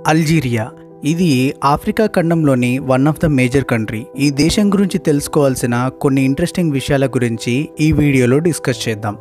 Algeria ఇది Africa ఖండంలోని one of the major country ఈ దేశం గురించి తెలుసుకోవాల్సిన కొన్ని ఇంట్రెస్టింగ్ విషయాల గురించి ఈ వీడియోలో డిస్కస్ చేద్దాం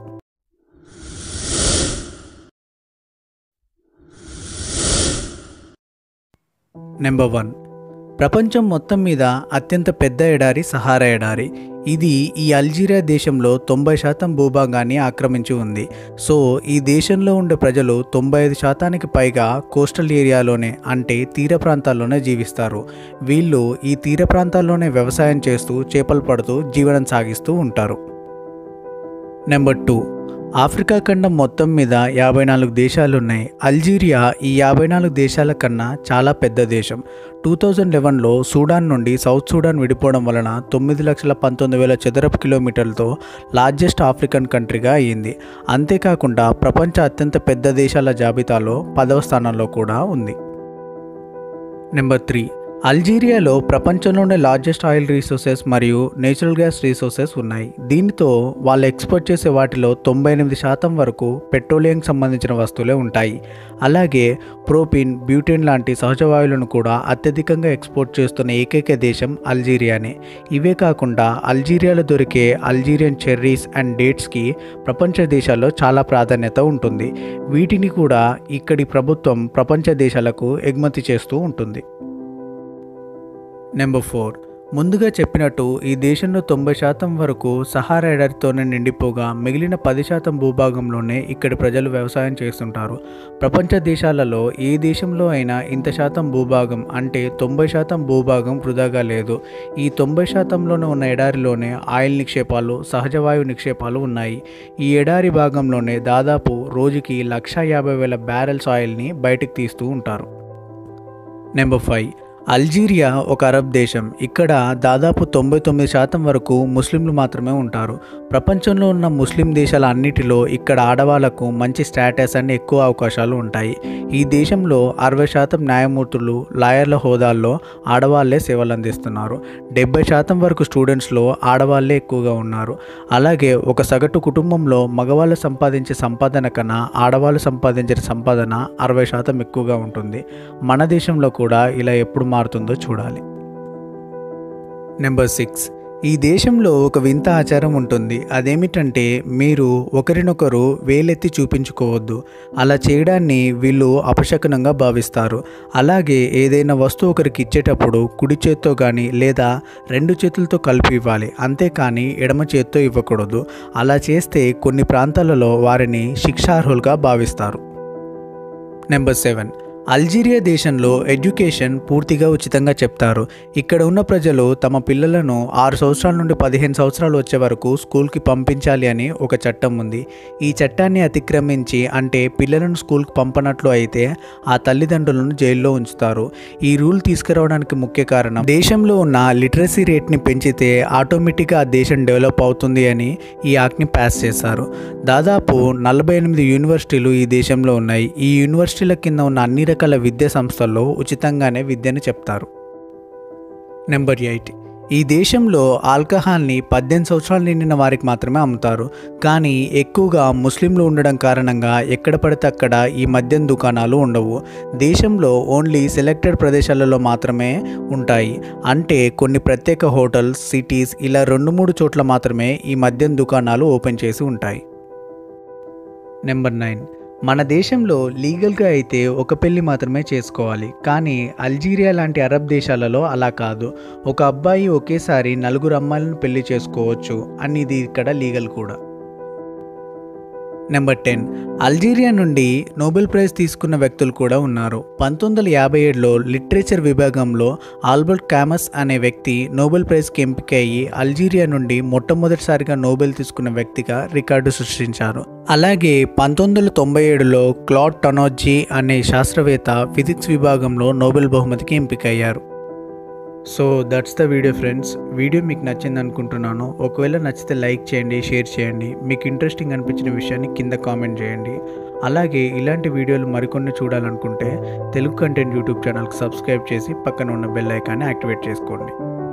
నెంబర్ వన్ ప్రపంచం మొత్తం మీద అత్యంత పెద్ద ఎడారి సహారా ఎడారి ఇది ఈ అల్జీరియా దేశంలో తొంభై శాతం భూభాగాన్ని ఆక్రమించి ఉంది సో ఈ దేశంలో ఉండే ప్రజలు తొంభై ఐదు శాతానికి పైగా కోస్టల్ ఏరియాలోనే అంటే తీర ప్రాంతాల్లోనే జీవిస్తారు వీళ్ళు ఈ తీర ప్రాంతాల్లోనే వ్యవసాయం చేస్తూ చేపలు పడుతూ జీవనం సాగిస్తూ ఉంటారు నెంబర్ టూ ఆఫ్రికా ఖండం మొత్తం మీద యాభై నాలుగు దేశాలు ఉన్నాయి అల్జీరియా ఈ యాభై నాలుగు దేశాల కన్నా చాలా పెద్ద దేశం టూ థౌజండ్ లెవెన్లో సూడాన్ నుండి సౌత్ సూడాన్ విడిపోవడం వలన తొమ్మిది లక్షల పంతొమ్మిది వేల చదరపు కిలోమీటర్లతో లార్జెస్ట్ ఆఫ్రికన్ కంట్రీగా అయ్యింది అంతేకాకుండా ప్రపంచ అత్యంత పెద్ద దేశాల జాబితాలో పదవ స్థానంలో కూడా ఉంది నెంబర్ త్రీ అల్జీరియాలో ప్రపంచంలోనే లార్జెస్ట్ ఆయిల్ రీసోర్సెస్ మరియు నేచురల్ గ్యాస్ రీసోర్సెస్ ఉన్నాయి దీనితో వాళ్ళు ఎక్స్పోర్ట్ చేసే వాటిలో తొంభై ఎనిమిది శాతం వరకు పెట్రోలియంకి సంబంధించిన వస్తువులే ఉంటాయి అలాగే ప్రోపిన్ బ్యూటెన్ లాంటి సహజ వాయువులను కూడా అత్యధికంగా ఎక్స్పోర్ట్ చేస్తున్న ఏకైక దేశం అల్జీరియానే ఇవే కాకుండా అల్జీరియాలో దొరికే అల్జీరియన్ చెర్రీస్ అండ్ డేట్స్కి ప్రపంచ దేశాల్లో చాలా ప్రాధాన్యత ఉంటుంది వీటిని కూడా ఇక్కడి ప్రభుత్వం ప్రపంచ దేశాలకు ఎగుమతి చేస్తూ ఉంటుంది నెంబర్ ఫోర్ ముందుగా చెప్పినట్టు ఈ దేశంలో తొంభై శాతం వరకు సహారా ఎడారితోనే నిండిపోగా మిగిలిన పది శాతం భూభాగంలోనే ఇక్కడి ప్రజలు వ్యవసాయం చేస్తుంటారు ప్రపంచ దేశాలలో ఏ దేశంలో అయినా ఇంత శాతం భూభాగం అంటే తొంభై శాతం భూభాగం వృధాగా లేదు ఈ తొంభై శాతంలోనే ఉన్న ఎడారిలోనే ఆయిల్ నిక్షేపాలు సహజ వాయు నిక్షేపాలు ఉన్నాయి ఈ ఎడారి భాగంలోనే దాదాపు రోజుకి లక్ష యాభై వేల బ్యారెల్స్ ఆయిల్ని బయటకు తీస్తూ ఉంటారు నెంబర్ ఫైవ్ అల్జీరియా ఒక అరబ్ దేశం ఇక్కడ దాదాపు తొంభై తొమ్మిది శాతం వరకు ముస్లింలు మాత్రమే ఉంటారు ప్రపంచంలో ఉన్న ముస్లిం దేశాల అన్నిటిలో ఇక్కడ ఆడవాళ్లకు మంచి స్టేటస్ అండ్ ఎక్కువ అవకాశాలు ఉంటాయి ఈ దేశంలో అరవై శాతం న్యాయమూర్తులు లాయర్ల హోదాల్లో ఆడవాళ్లే సేవలు అందిస్తున్నారు డెబ్బై శాతం వరకు స్టూడెంట్స్లో ఆడవాళ్లే ఎక్కువగా ఉన్నారు అలాగే ఒక సగటు కుటుంబంలో మగవాళ్ళు సంపాదించే సంపాదన కన్నా ఆడవాళ్ళు సంపాదించే సంపాదన అరవై శాతం ఎక్కువగా ఉంటుంది మన దేశంలో కూడా ఇలా ఎప్పుడు మారుతుందో చూడాలి నెంబర్ సిక్స్ ఈ దేశంలో ఒక వింత ఆచారం ఉంటుంది అదేమిటంటే మీరు ఒకరినొకరు వేలెత్తి చూపించుకోవద్దు అలా చేయడాన్ని వీళ్ళు అపశకనంగా భావిస్తారు అలాగే ఏదైనా వస్తువు ఒకరికి ఇచ్చేటప్పుడు కుడి చేత్తో కానీ లేదా రెండు చేతులతో కలిపి ఇవ్వాలి అంతేకాని ఎడమ చేత్తో ఇవ్వకూడదు అలా చేస్తే కొన్ని ప్రాంతాలలో వారిని శిక్షార్హులుగా భావిస్తారు నెంబర్ సెవెన్ అల్జీరియా దేశంలో ఎడ్యుకేషన్ పూర్తిగా ఉచితంగా చెప్తారు ఇక్కడ ఉన్న ప్రజలు తమ పిల్లలను ఆరు సంవత్సరాల నుండి పదిహేను సంవత్సరాలు వచ్చే వరకు స్కూల్కి పంపించాలి అని ఒక చట్టం ఉంది ఈ చట్టాన్ని అతిక్రమించి అంటే పిల్లలను స్కూల్కి పంపనట్లు అయితే ఆ తల్లిదండ్రులను జైల్లో ఉంచుతారు ఈ రూల్ తీసుకురావడానికి ముఖ్య కారణం దేశంలో ఉన్న లిటరసీ రేట్ని పెంచితే ఆటోమేటిక్గా ఆ దేశం డెవలప్ అవుతుంది అని ఈ యాక్ట్ని పాస్ చేశారు దాదాపు నలభై ఎనిమిది యూనివర్సిటీలు ఈ దేశంలో ఉన్నాయి ఈ యూనివర్సిటీల కింద ఉన్న అన్ని రకాల విద్యా సంస్థల్లో ఉచితంగానే విద్యను చెప్తారు నెంబర్ ఎయిట్ ఈ దేశంలో ఆల్కహాల్ని పద్దెనిమిది సంవత్సరాలు నిండిన వారికి మాత్రమే అమ్ముతారు కానీ ఎక్కువగా ముస్లింలు ఉండడం కారణంగా ఎక్కడ పడితే అక్కడ ఈ మద్యం దుకాణాలు ఉండవు దేశంలో ఓన్లీ సెలెక్టెడ్ ప్రదేశాలలో మాత్రమే ఉంటాయి అంటే కొన్ని ప్రత్యేక హోటల్స్ సిటీస్ ఇలా రెండు మూడు చోట్ల మాత్రమే ఈ మద్యం దుకాణాలు ఓపెన్ చేసి ఉంటాయి నెంబర్ నైన్ మన దేశంలో లీగల్గా అయితే ఒక పెళ్లి మాత్రమే చేసుకోవాలి కానీ అల్జీరియా లాంటి అరబ్ దేశాలలో అలా కాదు ఒక అబ్బాయి ఒకేసారి నలుగురు అమ్మాయిలను పెళ్లి చేసుకోవచ్చు అని ఇది ఇక్కడ లీగల్ కూడా నెంబర్ టెన్ అల్జీరియా నుండి నోబెల్ ప్రైజ్ తీసుకున్న వ్యక్తులు కూడా ఉన్నారు పంతొమ్మిది వందల యాభై ఏడులో లిటరేచర్ విభాగంలో ఆల్బర్ట్ కామస్ అనే వ్యక్తి నోబెల్ ప్రైజ్కి ఎంపిక అయ్యి అల్జీరియా నుండి మొట్టమొదటిసారిగా నోబెల్ తీసుకున్న వ్యక్తిగా రికార్డు సృష్టించారు అలాగే పంతొమ్మిది వందల తొంభై ఏడులో క్లాడ్ టొనోజీ అనే శాస్త్రవేత్త ఫిజిక్స్ విభాగంలో నోబెల్ బహుమతికి ఎంపికయ్యారు so that's the video friends video మీకు నచ్చింది అనుకుంటున్నాను ఒకవేళ నచ్చితే లైక్ చేయండి షేర్ చేయండి మీకు ఇంట్రెస్టింగ్ అనిపించిన విషయాన్ని కింద కామెంట్ చేయండి అలాగే ఇలాంటి వీడియోలు మరికొన్ని చూడాలనుకుంటే తెలుగు కంటెంట్ యూట్యూబ్ ఛానల్కి సబ్స్క్రైబ్ చేసి పక్కన ఉన్న బెల్ ఐకాన్ని యాక్టివేట్ చేసుకోండి